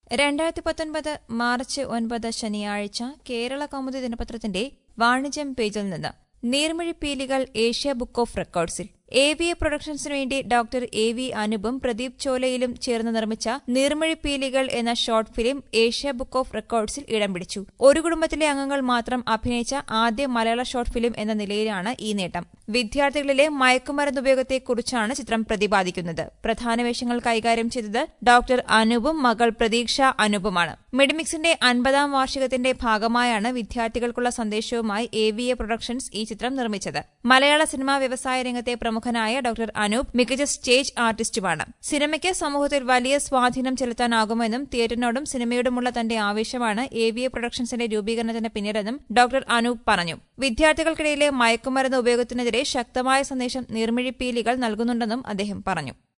രണ്ടായിരത്തി പത്തൊൻപത് മാർച്ച് ഒൻപത് ശനിയാഴ്ച കേരള കൗമുദി ദിനപത്രത്തിന്റെ വാണിജ്യം പേജിൽ നിന്ന് നീർമിഴിപ്പീലികൾ ഏഷ്യ ബുക്ക് ഓഫ് റെക്കോർഡ്സിൽ എ വി എ പ്രൊഡക്ഷൻസിനു വേണ്ടി ഡോക്ടർ എ വി അനൂപും പ്രദീപ് ചോലയിലും ചേർന്ന് നിർമ്മിച്ച നീർമിഴിപ്പീലികൾ എന്ന short film Asia book of റെക്കോർഡ്സിൽ ഇടം പിടിച്ചു ഒരു കുടുംബത്തിലെ അംഗങ്ങൾ മാത്രം അഭിനയിച്ച ആദ്യ മലയാള ഷോർട്ട് ഫിലിം എന്ന നിലയിലാണ് ഈ നേട്ടം വിദ്യാർത്ഥികളിലെ മയക്കുമരുന്ന് ഉപയോഗത്തെക്കുറിച്ചാണ് ചിത്രം പ്രതിപാദിക്കുന്നത് പ്രധാന വേഷങ്ങൾ കൈകാര്യം ചെയ്തത് ഡോക്ടർ അനൂപും മകൾ പ്രതീക്ഷ അനൂപുമാണ് മിഡ്മിക്സിന്റെ അൻപതാം വാർഷികത്തിന്റെ ഭാഗമായാണ് വിദ്യാർത്ഥികൾക്കുള്ള സന്ദേശവുമായി എ വി എ പ്രൊഡക്ഷൻസ് ഈ ചിത്രം നിർമ്മിച്ചത് മലയാള സിനിമാ വ്യവസായ രംഗത്തെ പ്രമുഖനായ ഡോക്ടർ അനൂപ് മികച്ച സ്റ്റേജ് ആർട്ടിസ്റ്റുമാണ് സിനിമയ്ക്ക് സമൂഹത്തിൽ വലിയ സ്വാധീനം ചെലുത്താനാകുമെന്നും തിയേറ്ററിനോടും സിനിമയോടുമുള്ള തന്റെ ആവേശമാണ് എ വി എ പ്രൊഡക്ഷൻസിന്റെ രൂപീകരണത്തിന് പിന്നിലെന്നും ഡോക്ടർ അനൂപ് പറഞ്ഞു വിദ്യാർത്ഥികൾക്കിടയിലെ മയക്കുമരുന്ന് ഉപയോഗത്തിനെതിരെ ശക്തമായ സന്ദേശം നീർമിഴിപ്പീലികൾ നൽകുന്നുണ്ടെന്നും അദ്ദേഹം പറഞ്ഞു